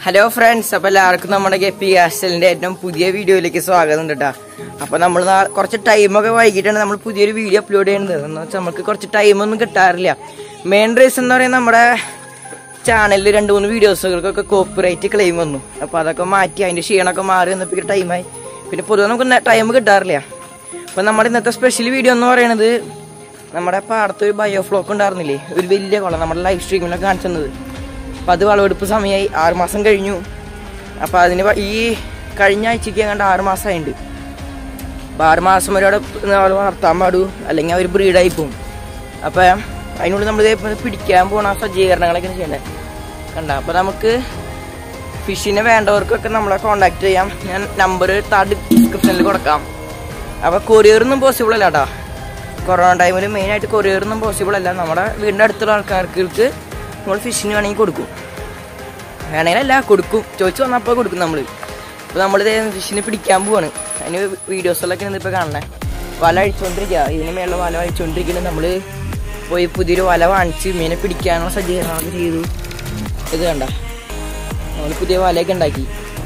Hello friends അപ്പൊ എല്ലാവർക്കും നമ്മുടെ ഗപ്പി കാസ്റ്റലിന്റെ ഏറ്റവും പുതിയ വീഡിയോയിലേക്ക് സ്വാഗതം കേട്ടാ അപ്പൊ നമ്മൾ കുറച്ച് ടൈമൊക്കെ വൈകിട്ടാണ് നമ്മൾ പുതിയൊരു വീഡിയോ അപ്ലോഡ് ചെയ്യുന്നത് എന്ന് വെച്ചാൽ നമുക്ക് കുറച്ച് ടൈമൊന്നും കിട്ടാറില്ല മെയിൻ റീസൺ എന്ന് പറയുന്നത് നമ്മുടെ ചാനലിൽ രണ്ട് മൂന്ന് വീഡിയോസുകൾക്കൊക്കെ കോപ്പിറൈറ്റ് ക്ലെയിം വന്നു അപ്പൊ അതൊക്കെ മാറ്റി അതിന്റെ ക്ഷീണമൊക്കെ മാറി വന്നപ്പോൾ ടൈമായി പിന്നെ പൊതുവെ നമുക്ക് ടൈം കിട്ടാറില്ല അപ്പൊ നമ്മുടെ ഇന്നത്തെ സ്പെഷ്യൽ വീഡിയോ എന്ന് പറയുന്നത് നമ്മുടെ പാടത്ത് ഒരു ബയോ ഫ്ലോക്ക് ഉണ്ടായിരുന്നില്ലേ ഒരു വലിയ കുളം നമ്മുടെ ലൈവ് സ്ട്രീമിലൊക്കെ കാണിച്ചത് അപ്പം അത് വിളവെടുപ്പ് സമയമായി ആറ് മാസം കഴിഞ്ഞു അപ്പം അതിന് വ- ഈ കഴിഞ്ഞ ആഴ്ചക്ക് അങ്ങോട്ട് ആറ് മാസമായിട്ടുണ്ട് അപ്പം ആറ് മാസം വരെ അവിടെ വളർത്താൻ പാടൂ അല്ലെങ്കിൽ അവർ ബ്രീഡായി പോകും അപ്പം അതിനുള്ളിൽ നമ്മൾ ഇതേ പിടിക്കാൻ പോണ ആ സജ്ജീകരണങ്ങളൊക്കെ ചെയ്യണ്ടേ കണ്ട അപ്പം നമുക്ക് ഫിഷിനെ വേണ്ടവർക്കൊക്കെ നമ്മളെ കോണ്ടാക്ട് ചെയ്യാം ഞാൻ നമ്പർ താഴെ ഡിസ്ക്രിപ്ഷനിൽ കൊടുക്കാം അപ്പോൾ കൊറിയറൊന്നും പോസിബിൾ അല്ല കേട്ടോ കൊറോണ ടൈമിൽ മെയിനായിട്ട് കൊറിയറൊന്നും പോസിബിൾ അല്ല നമ്മുടെ വീടിൻ്റെ അടുത്തുള്ള ആൾക്കാർക്ക് നമ്മൾ ഫിഷിന് വേണമെങ്കിൽ കൊടുക്കും വേണമെങ്കിലല്ല കൊടുക്കും ചോദിച്ചു വന്നപ്പോൾ കൊടുക്കും നമ്മൾ അപ്പോൾ നമ്മൾ ഫിഷിനെ പിടിക്കാൻ പോവാണ് അതിന് വീഡിയോസിലൊക്കെ ഇപ്പോൾ കാണണേ വല അഴിച്ചുകൊണ്ടിരിക്കുക ഇതിന് മേളിൽ വല അഴിച്ചുകൊണ്ടിരിക്കുന്നത് നമ്മൾ പോയി പുതിയൊരു വല വാങ്ങിച്ച് മീനെ പിടിക്കാനുള്ള സജ്ജീകരണങ്ങളൊക്കെ ചെയ്തു ഇത് കണ്ട നമ്മൾ പുതിയ വലയൊക്കെ ഉണ്ടാക്കി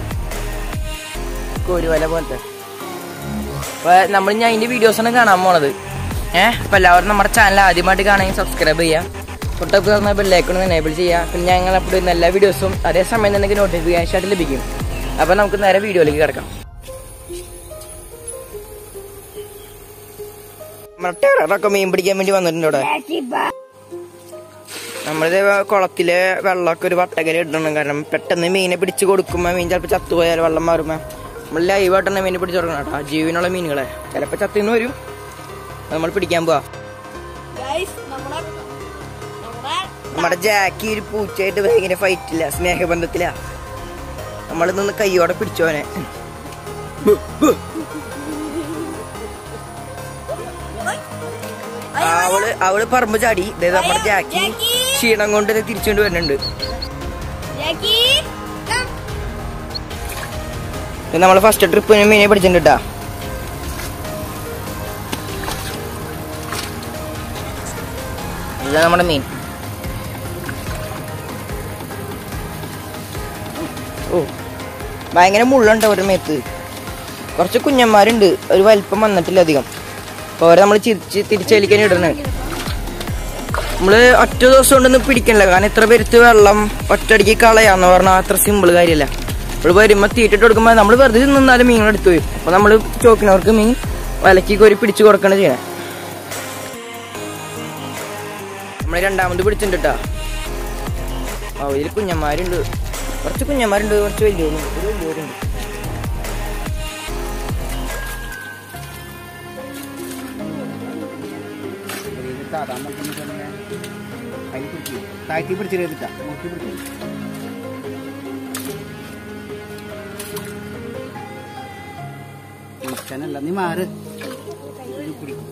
കോരി വല പോലത്തെ അപ്പൊ നമ്മൾ ഞാൻ അതിന്റെ വീഡിയോസ് ആണ് കാണാൻ പോണത് ഏഹ് അപ്പൊ എല്ലാവരും നമ്മുടെ ചാനൽ ആദ്യമായിട്ട് കാണുമെങ്കിൽ സബ്സ്ക്രൈബ് ചെയ്യാം തൊട്ടപ്പ് തന്ന ബെല്ലൈക്കൺ എനേബിൾ ചെയ്യുക പിന്നെ ഞങ്ങൾ അപ്ലോഡ് ചെയ്യുന്ന എല്ലാ വീഡിയോസും അതേസമയം തന്നെ നോട്ടിഫിക്കേഷൻ ആയിട്ട് ലഭിക്കും അപ്പൊ നമുക്ക് നേരെ വീഡിയോയിലേക്ക് കിടക്കാം നമ്മുടെ ടെററൊക്കെ മീൻ പിടിക്കാൻ വേണ്ടി വന്നിട്ടുണ്ട് ഇവിടെ നമ്മളിത് കുളത്തിലെ വെള്ളമൊക്കെ ഒരു വട്ടകര ഇടണം കാരണം പെട്ടെന്ന് മീനെ പിടിച്ച് കൊടുക്കുമ്പോൾ മീൻ ചിലപ്പോൾ ചത്തുപോയാൽ വെള്ളം മാറുമ്പോൾ നമ്മൾ ലൈവായിട്ട് തന്നെ മീനെ പിടിച്ച് കൊടുക്കണം കേട്ടോ ജീവനുള്ള മീനുകളെ ചിലപ്പോൾ ചത്തിന്ന് വരും അത് നമ്മൾ പിടിക്കാൻ പോവാ Guys, നമ്മുടെ നമ്മുടെ നമ്മുടെ ജാക്കി ഒരു പൂച്ചയായിട്ട് ഭയങ്കര ഫൈറ്റില്ല സ്നേഹബന്ധത്തിലാ നമ്മൾ നിന്ന് കൈയോടെ പിടിച്ചോനെ അവള് അവള് പറമ്പ് ചാടി ദേ നമ്മുടെ ജാക്കി ക്ഷീണം കൊണ്ട് ദേ തിരിച്ചുകൊണ്ട് വരുന്നുണ്ട് ജാക്കി come. ഇത് നമ്മള് ഫസ്റ്റ് ട്രിപ്പിന് മീനെ പിടിച്ചിട്ടുണ്ട് ട്ടാ. ഇതാണ് നമ്മുടെ മീൻ ഓ ഭയങ്കര മുള്ളുണ്ട് ഒരു മേത്ത് കുറച്ച് കുഞ്ഞന്മാരുണ്ട് ഒരു വലിപ്പം വന്നിട്ടില്ല അധികം അപ്പോൾ അവരെ നമ്മൾ തിരിച്ച് തിരിച്ചേലിക്കാൻ ഇടണേ നമ്മള് ഒറ്റ ദിവസം കൊണ്ടൊന്നും പിടിക്കണില്ല കാരണം ഇത്ര പെരുത്ത് വെള്ളം ഒറ്റയടിക്ക് കളയാന്ന് പറഞ്ഞാൽ അത്ര സിമ്പിൾ കാര്യമല്ല നമ്മൾ വരുമ്പോൾ തീറ്റിട്ട് കൊടുക്കുമ്പോൾ നമ്മൾ വെറുതെ നിന്നാലും മീൻ എടുത്തു വരും അപ്പോൾ നമ്മൾ ചോക്കിനവർക്ക് മീൻ വലക്കി കോരി പിടിച്ചു കൊടുക്കണം ചെയ്യണേ നമ്മൾ രണ്ടാമത് പിടിച്ചിട്ടുണ്ട് കേട്ടോ ആ ഇതിൽ കുഞ്ഞന്മാരുണ്ട് കുറച്ച് കുഞ്ഞന്മാരുണ്ട് കുറച്ച് വലിയവരുണ്ട് ഒരു വലിയവരുണ്ട് താഴ്ത്തി പിടിച്ചിട്ടാ നോക്കി പിടിച്ചു പിടിക്കാനല്ല നീ മാറ് ഇത് പിടിക്കും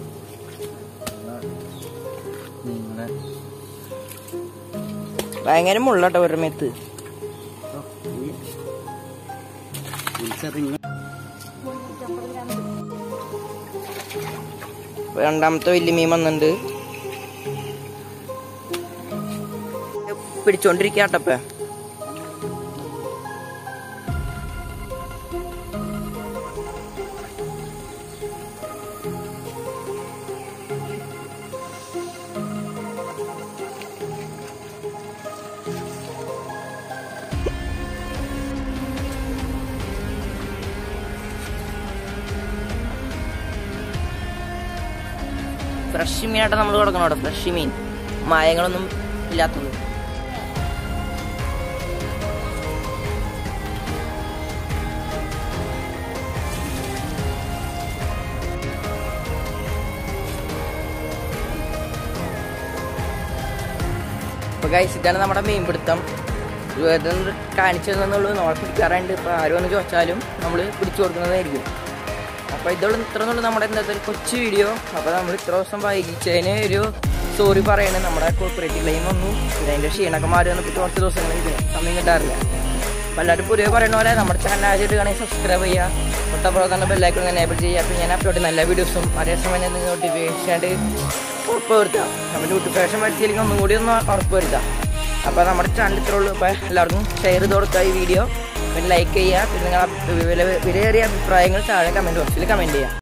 നിങ്ങളെ ഭയങ്കര മുള്ളട്ടോ ഒരു മേത്ത് വിളിച്ചറിഞ്ഞ രണ്ടാമത്തെ വലിയ മീൻ വന്നിട്ടുണ്ട് പിടിച്ചോണ്ടിരിക്കാട്ടപ്പ ഫ്രഷ് മീനായിട്ട് നമ്മൾ കൊടുക്കണം അവിടെ ഫ്രഷ് മീൻ മായങ്ങളൊന്നും ഇല്ലാത്തത് ഇപ്പൊ ഗൈസ് ഇതാണ് നമ്മുടെ മീൻ പിടുത്തം വെറുതെ ഒന്ന് കാണിച്ചു തന്നുള്ളൂ നമ്മൾ പിടിക്കാറുണ്ട് ഇപ്പൊ ആരും ഒന്ന് ചോദിച്ചാലും നമ്മൾ പിടിച്ചു കൊടുക്കുന്നതായിരിക്കും അപ്പൊ ഇതോളം ഇത്ര ഉള്ളൂ നമ്മുടെ ഇന്നത്തെ ഒരു കൊച്ചു വീഡിയോ അപ്പൊ നമ്മൾ ഇത്ര ദിവസം വൈകിച്ചതിന് ഒരു സോറി പറയണേ നമ്മുടെ കോർപ്പറേറ്റ് ലൈൻ വന്നു പിന്നെ അതിന്റെ ക്ഷീണൊക്കെ മാറി വന്നപ്പോൾ കുറച്ച് ദിവസങ്ങളിൽ സമയം കിട്ടാറില്ല അപ്പൊ എല്ലാവരും പുതിയ പറയുന്ന പോലെ നമ്മുടെ ചാനൽ ആദ്യമായിട്ട് കാണാൻ സബ്സ്ക്രൈബ് ചെയ്യുക തൊട്ടപ്പുറം തന്നെ ബെല്ലൈക്കൺ എനേബിൾ ചെയ്യുക അപ്പോൾ ഞാൻ അപ്ലോഡ് ചെയ്യുന്ന എല്ലാ വീഡിയോസും അതേസമയം തന്നെ നോട്ടിഫിക്കേഷൻ ആയിട്ട് ഉറപ്പ് വരുത്താം നമ്മുടെ നോട്ടിഫിക്കേഷൻ വരുത്തിയില്ലെങ്കിൽ ഒന്നും കൂടി ഒന്ന് ഉറപ്പ് വരുത്താം അപ്പോൾ നമ്മുടെ ചാനൽ ഇത്രേ ഉള്ളൂ അപ്പോൾ എല്ലാവർക്കും ഷെയർ ചെയ്ത് കൊടുക്കുക ഈ വീഡിയോ പിന്നെ ലൈക്ക് ചെയ്യുക പിന്നെ നിങ്ങളുടെ വിലയേറിയ അഭിപ്രായങ്ങൾ താഴെ കമൻറ്റ് ബോക്സിൽ കമൻറ്റ് ചെയ്യുക